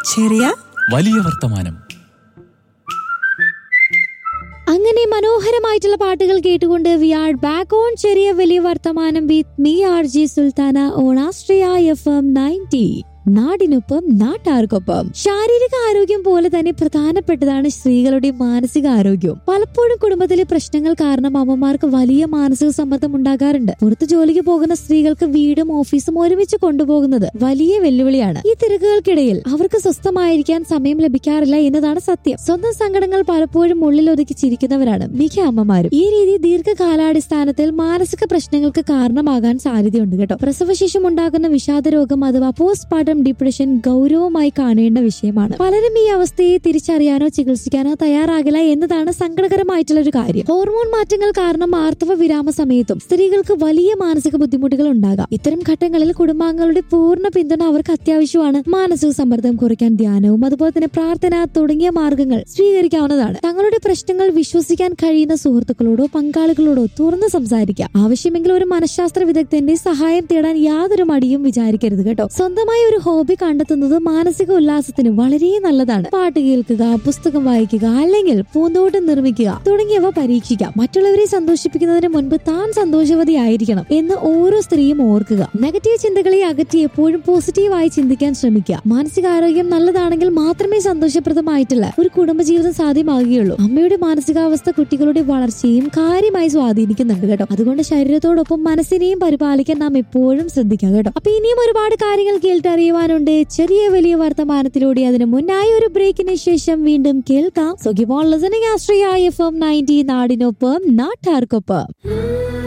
ചെറിയ വലിയ വർത്തമാനം അങ്ങനെ മനോഹരമായിട്ടുള്ള പാട്ടുകൾ കേട്ടുകൊണ്ട് വി ആർ ബാക്ക് ഓൺ ചെറിയ വലിയ വർത്തമാനം with me R J Sultana on ആസ്ട്രിയ എഫ് എം നയൻറ്റി നാടിനൊപ്പം നാട്ടാർക്കൊപ്പം ശാരീരിക ആരോഗ്യം പോലെ തന്നെ പ്രധാനപ്പെട്ടതാണ് സ്ത്രീകളുടെ മാനസിക ആരോഗ്യവും പലപ്പോഴും കുടുംബത്തിലെ പ്രശ്നങ്ങൾ കാരണം അമ്മമാർക്ക് വലിയ മാനസിക സമ്മർദ്ദം ഉണ്ടാകാറുണ്ട് പുറത്തു ജോലിക്ക് പോകുന്ന സ്ത്രീകൾക്ക് വീടും ഓഫീസും ഒരുമിച്ച് കൊണ്ടുപോകുന്നത് വലിയ വെല്ലുവിളിയാണ് ഈ തിരക്കുകൾക്കിടയിൽ അവർക്ക് സ്വസ്ഥമായിരിക്കാൻ സമയം ലഭിക്കാറില്ല എന്നതാണ് സത്യം സ്വന്തം സങ്കടങ്ങൾ പലപ്പോഴും ഉള്ളിൽ ഒതുക്കി ചിരിക്കുന്നവരാണ് മിക്ക അമ്മമാരും ഈ രീതി ദീർഘകാലാടിസ്ഥാനത്തിൽ മാനസിക പ്രശ്നങ്ങൾക്ക് കാരണമാകാൻ സാധ്യതയുണ്ട് കേട്ടോ പ്രസവശേഷം ഉണ്ടാകുന്ന വിഷാദ രോഗം അഥവാ പോസ്റ്റ് പാർട്ടം ഡിപ്രഷൻ ഗൗരവമായി കാണേണ്ട വിഷയമാണ് പലരും ഈ അവസ്ഥയെ തിരിച്ചറിയാനോ ചികിത്സിക്കാനോ തയ്യാറാകില്ല എന്നതാണ് സങ്കടകരമായിട്ടുള്ള ഒരു കാര്യം ഹോർമോൺ മാറ്റങ്ങൾ കാരണം ആർത്തവ വിരാമ സമയത്തും സ്ത്രീകൾക്ക് വലിയ മാനസിക ബുദ്ധിമുട്ടുകൾ ഉണ്ടാകാം ഇത്തരം ഘട്ടങ്ങളിൽ കുടുംബാംഗങ്ങളുടെ പൂർണ്ണ പിന്തുണ അവർക്ക് അത്യാവശ്യമാണ് മാനസിക സമ്മർദ്ദം കുറയ്ക്കാൻ ധ്യാനവും അതുപോലെ തന്നെ പ്രാർത്ഥന തുടങ്ങിയ മാർഗങ്ങൾ സ്വീകരിക്കാവുന്നതാണ് തങ്ങളുടെ പ്രശ്നങ്ങൾ വിശ്വസിക്കാൻ കഴിയുന്ന സുഹൃത്തുക്കളോടോ പങ്കാളികളോടോ തുറന്ന് സംസാരിക്കാം ആവശ്യമെങ്കിൽ ഒരു മനഃശാസ്ത്ര വിദഗ്ധന്റെ സഹായം തേടാൻ യാതൊരു മടിയും വിചാരിക്കരുത് കേട്ടോ സ്വന്തമായി ഒരു ഹോബി കണ്ടെത്തുന്നത് മാനസിക ഉല്ലാസത്തിന് വളരെ നല്ലതാണ് പാട്ട് കേൾക്കുക പുസ്തകം വായിക്കുക അല്ലെങ്കിൽ പൂന്തോട്ടം നിർമ്മിക്കുക തുടങ്ങിയവ പരീക്ഷിക്കാം മറ്റുള്ളവരെ സന്തോഷിപ്പിക്കുന്നതിന് മുൻപ് താൻ സന്തോഷവതിയായിരിക്കണം എന്ന് ഓരോ സ്ത്രീയും ഓർക്കുക നെഗറ്റീവ് ചിന്തകളെ അകറ്റി എപ്പോഴും പോസിറ്റീവായി ചിന്തിക്കാൻ ശ്രമിക്കുക മാനസികാരോഗ്യം നല്ലതാണെങ്കിൽ മാത്രമേ സന്തോഷപ്രദമായിട്ടുള്ള ഒരു കുടുംബജീവിതം സാധ്യമാകുകയുള്ളൂ അമ്മയുടെ മാനസികാവസ്ഥ കുട്ടികളുടെ വളർച്ചയും കാര്യമായി സ്വാധീനിക്കുന്നുണ്ട് കേട്ടോ അതുകൊണ്ട് ശരീരത്തോടൊപ്പം മനസ്സിനെയും പരിപാലിക്കാൻ നാം എപ്പോഴും ശ്രദ്ധിക്കാം കേട്ടോ അപ്പൊ ഇനിയും ഒരുപാട് കാര്യങ്ങൾ കേൾട്ടറിയുവാനുണ്ട് ചെറിയ വലിയ വർത്തമാനത്തിലൂടെ അതിന് മുന്നായി ഒരു ബ്രേക്കിന് ശേഷം വീണ്ടും കേൾക്കാം സോ ഗിവ് ഓൺ ലിസണിംഗ് ആസ്ട്രിയ എഫ് എം നയൻറ്റി നാടിനൊപ്പം നാട്ടാർക്കൊപ്പം